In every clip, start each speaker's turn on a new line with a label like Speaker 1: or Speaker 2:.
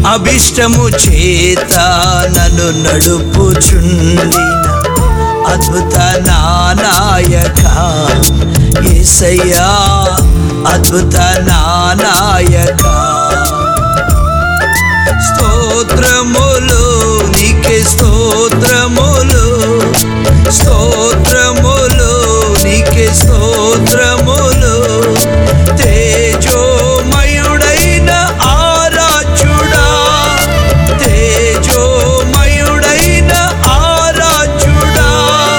Speaker 1: అభిష్టము చేత నన్ను నడుపుచుండిన అద్భుత నానాయక ఏసయ్యా అద్భుత నానాయక స్తోత్రములు నీకే స్తోత్రములు స్తోత్రములు నీకే స్తోత్రములు తేజోమయుడైన ఆరాధ్యుడా తేజోమయుడైన ఆరాధ్యుడా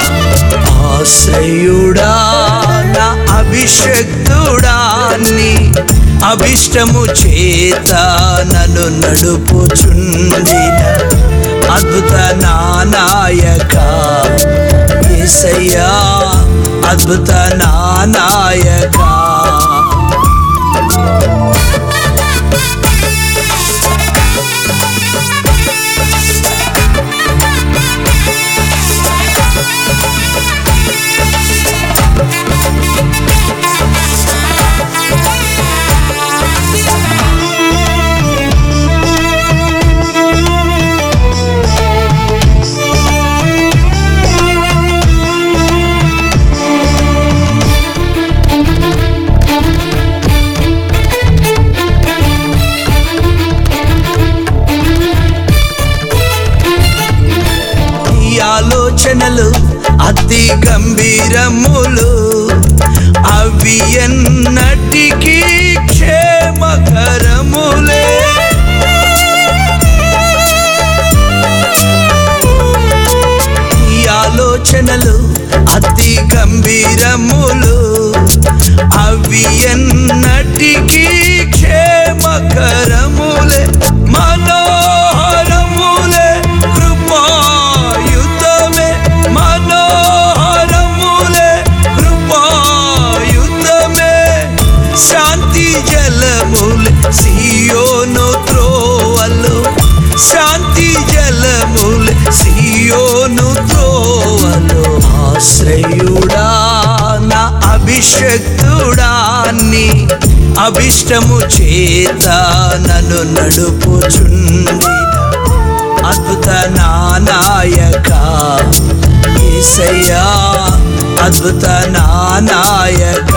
Speaker 1: ఆశ్రయుడా నా అభిషక్తుడా నీ అభిష్టము చేత నన్ను నడుపుచుండిన అద్భుత నానాయక ఏసయ్యా అద్భుత నానాయక ఈ ఆలోచనలు అతి గంభీరములు అవి ఎన్నటికీ క్షేమకరములే ఈ ఆలోచనలు అతి గంభీరములు అవి ఎన్నటికీ క్షేమకరములే మనోహరములే కృపాయుతమే మనోహరములే కృపాయుతమే శాంతి జలములే సియోను త్రోవలు శాంతి జలములే సియోను త్రోవలు ఆశ్రయుడా నా అభిషక్తుడా నీ అభిష్టము చేత నన్ను నడుపుచుండిన అద్భుత నానాయక ఏసయ్యా అద్భుత నానాయక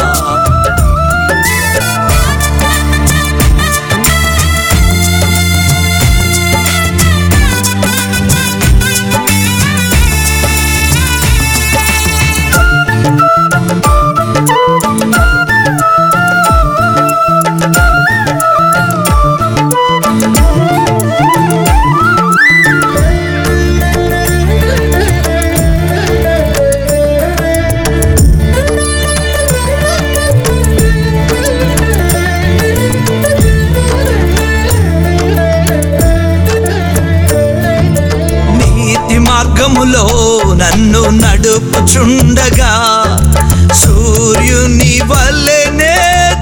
Speaker 1: నీతి మార్గములో నన్ను నడుపుచుండగా సూర్యుని వల్లెనే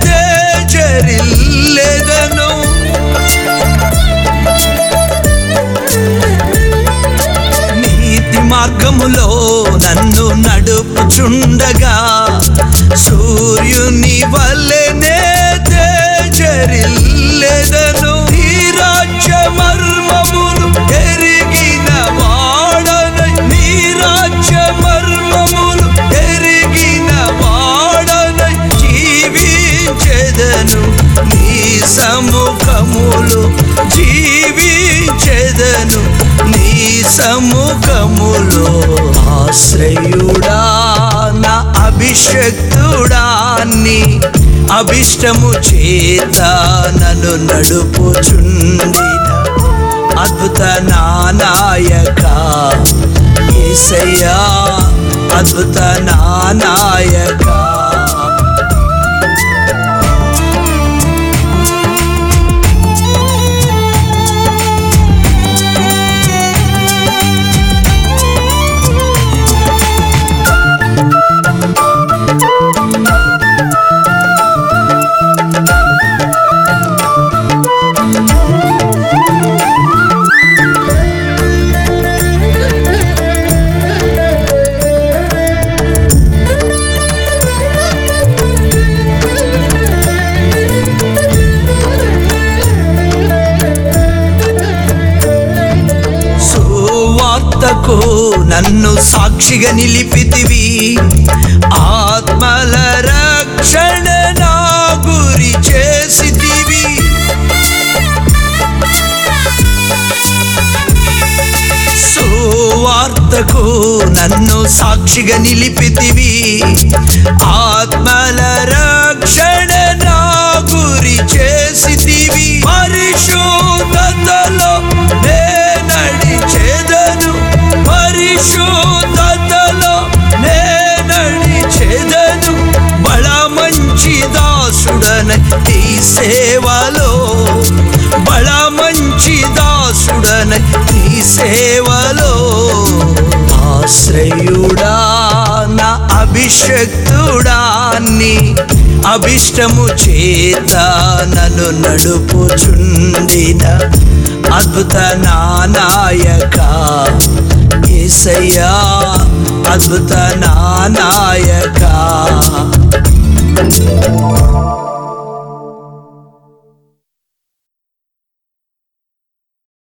Speaker 1: తేజరిల్లెదను నీతి మార్గములో నన్ను నడుపుచుండగా సూర్యుని వల్లెనే తేజరిల్లెదను ఈ రాజ్య మర్మములు ఎరిగిన వాడనై నీ రాజ్య మర్మములు ఎరిగిన వాడనై జీవించెదను నీ సముఖములు జీవించెదను నీ సముఖములో ఆశ్రయుడా నా అభిషక్తుడా నీ అభిష్టము చేత నన్ను నడుపుచుండిన అద్భుత నానాయక ఏసయ్యా అద్భుత నానాయక సాక్షిగా నిలిపితివి ఆత్మల రక్షణ నా గురి చేసితివి సువార్తకు నన్ను సాక్షిగా నిలిపితివి ఆత్మల రక్షణ నా గురి చేసితివి పరిశుద్ధతలో నే నడిచేదను పరిశుద్ధతలో నే నడిచేదను బళ మంచి దాసుడన ఈ సేవలో బళ మంచి దాసుడన ఈ సేవలో ఆశ్రయుడా నా అభిషక్తుడా నీ అభిష్టము చేత నన్ను నడుపుచుండిన అద్భుత నానాయక ఏసయ్యా అద్భుత నానాయక